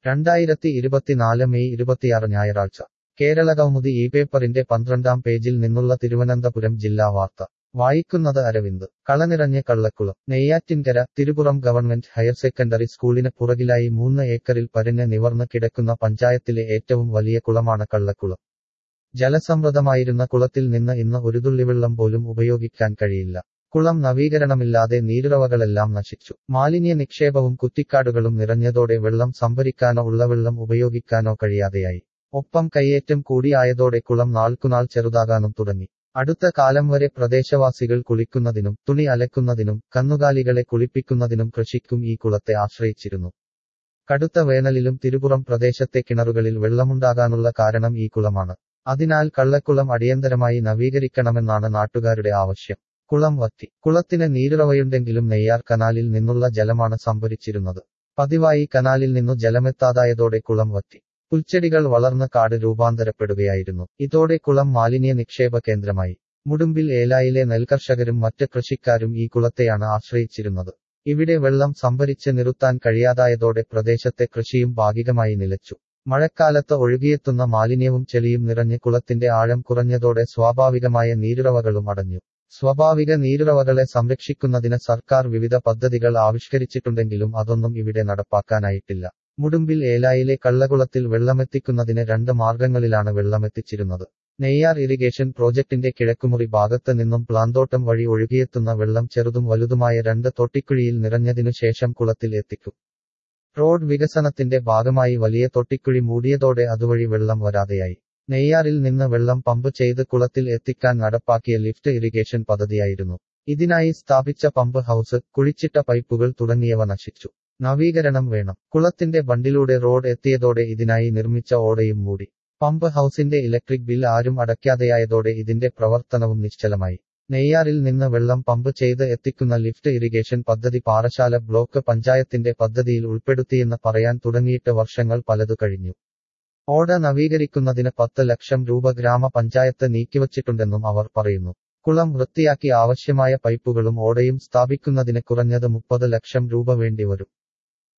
രണ്ടായിരത്തി ഇരുപത്തിനാല് മെയ് ഇരുപത്തിയാറ് ഞായറാഴ്ച കേരള കൗമുദി ഈ പേപ്പറിന്റെ പന്ത്രണ്ടാം പേജിൽ നിന്നുള്ള തിരുവനന്തപുരം ജില്ലാ വാർത്ത വായിക്കുന്നത് അരവിന്ദ് കളനിറഞ്ഞ് Kallakkulam Neyyattinkara Thirupuram government higher secondary സ്കൂളിന് പുറകിലായി മൂന്ന് ഏക്കറിൽ പരന്ന് നിവർന്ന് കിടക്കുന്ന പഞ്ചായത്തിലെ ഏറ്റവും വലിയ കുളമാണ് കള്ളക്കുളം ജലസമൃദ്ധമായിരുന്ന കുളത്തിൽ നിന്ന് ഇന്ന് ഒരു തുള്ളിവെള്ളം പോലും ഉപയോഗിക്കാൻ കഴിയില്ല കുളം നവീകരണമില്ലാതെ നീരുറവകളെല്ലാം നശിച്ചു മാലിന്യ നിക്ഷേപവും കുറ്റിക്കാടുകളും നിറഞ്ഞതോടെ വെള്ളം സംഭരിക്കാനോ ഉള്ള വെള്ളം ഉപയോഗിക്കാനോ കഴിയാതെയായി ഒപ്പം കയ്യേറ്റം കൂടിയായതോടെ കുളം നാൾക്കുനാൾ ചെറുതാകാനും തുടങ്ങി അടുത്ത കാലം വരെ പ്രദേശവാസികൾ കുളിക്കുന്നതിനും തുണി അലക്കുന്നതിനും കന്നുകാലികളെ കുളിപ്പിക്കുന്നതിനും കൃഷിക്കും ഈ കുളത്തെ ആശ്രയിച്ചിരുന്നു കടുത്ത വേനലിലും തിരുപുറം പ്രദേശത്തെ കിണറുകളിൽ വെള്ളമുണ്ടാകാനുള്ള കാരണം ഈ കുളമാണ് അതിനാൽ കള്ളക്കുളം അടിയന്തരമായി നവീകരിക്കണമെന്നാണ് നാട്ടുകാരുടെ ആവശ്യം കുളം വറ്റി കുളത്തിന് നീരുറവയുണ്ടെങ്കിലും നെയ്യാർ കനാലിൽ നിന്നുള്ള ജലമാണ് സംഭരിച്ചിരുന്നത് പതിവായി കനാലിൽ നിന്നു ജലമെത്താതായതോടെ കുളം വറ്റി പുൽച്ചെടികൾ വളർന്ന് കാട് രൂപാന്തരപ്പെടുകയായിരുന്നു ഇതോടെ കുളം മാലിന്യ നിക്ഷേപ കേന്ദ്രമായി മുടുമ്പിൽ ഏലായിലെ നെൽകർഷകരും മറ്റ് കൃഷിക്കാരും ഈ കുളത്തെയാണ് ആശ്രയിച്ചിരുന്നത് ഇവിടെ വെള്ളം സംഭരിച്ച് നിർത്താൻ കഴിയാതായതോടെ പ്രദേശത്തെ കൃഷിയും ഭാഗികമായി നിലച്ചു മഴക്കാലത്ത് ഒഴുകിയെത്തുന്ന മാലിന്യവും ചെളിയും നിറഞ്ഞ് കുളത്തിന്റെ ആഴം കുറഞ്ഞതോടെ സ്വാഭാവികമായ നീരുറവകളും അടഞ്ഞു സ്വാഭാവിക നീരുറവകളെ സംരക്ഷിക്കുന്നതിന് സർക്കാർ വിവിധ പദ്ധതികൾ ആവിഷ്കരിച്ചിട്ടുണ്ടെങ്കിലും അതൊന്നും ഇവിടെ നടപ്പാക്കാനായിട്ടില്ല മുടുമ്പിൽ ഏലായിലെ കള്ളകുളത്തിൽ വെള്ളമെത്തിക്കുന്നതിന് രണ്ട് മാർഗങ്ങളിലാണ് വെള്ളമെത്തിച്ചിരുന്നത് നെയ്യാർ ഇറിഗേഷൻ പ്രോജക്ടിന്റെ കിഴക്കുമുറി ഭാഗത്ത് നിന്നും പ്ലാന്തോട്ടം വഴി ഒഴുകിയെത്തുന്ന വെള്ളം ചെറുതും വലുതുമായ രണ്ട് തൊട്ടിക്കുഴിയിൽ നിറഞ്ഞതിനു ശേഷം കുളത്തിൽ എത്തിക്കും റോഡ് വികസനത്തിന്റെ ഭാഗമായി വലിയ തൊട്ടിക്കുഴി മൂടിയതോടെ അതുവഴി വെള്ളം വരാതെയായി നെയ്യാറിൽ നിന്ന് വെള്ളം പമ്പ് ചെയ്ത് കുളത്തിൽ എത്തിക്കാൻ നടപ്പാക്കിയ ലിഫ്റ്റ് ഇറിഗേഷൻ പദ്ധതിയായിരുന്നു ഇതിനായി സ്ഥാപിച്ച പമ്പ് ഹൌസ് കുഴിച്ചിട്ട പൈപ്പുകൾ തുടങ്ങിയവ നശിച്ചു നവീകരണം വേണം കുളത്തിന്റെ ബണ്ടിലൂടെ റോഡ് എത്തിയതോടെ ഇതിനായി നിർമ്മിച്ച ഓടയും മൂടി പമ്പ് ഹൌസിന്റെ ഇലക്ട്രിക് ബിൽ ആരും അടയ്ക്കാതെയായതോടെ ഇതിന്റെ പ്രവർത്തനവും നിശ്ചലമായി നെയ്യാറിൽ നിന്ന് വെള്ളം പമ്പ് ചെയ്ത് എത്തിക്കുന്ന ലിഫ്റ്റ് ഇറിഗേഷൻ പദ്ധതി പാറശാല ബ്ലോക്ക് പഞ്ചായത്തിന്റെ പദ്ധതിയിൽ ഉൾപ്പെടുത്തിയെന്ന് പറയാൻ തുടങ്ങിയിട്ട് വർഷങ്ങൾ പലതു കഴിഞ്ഞു ഓട നവീകരിക്കുന്നതിന് പത്ത് ലക്ഷം രൂപ ഗ്രാമപഞ്ചായത്ത് നീക്കിവച്ചിട്ടുണ്ടെന്നും അവർ പറയുന്നു കുളം വൃത്തിയാക്കി ആവശ്യമായ പൈപ്പുകളും ഓടയും സ്ഥാപിക്കുന്നതിന് കുറഞ്ഞത് മുപ്പത് ലക്ഷം രൂപ വേണ്ടിവരും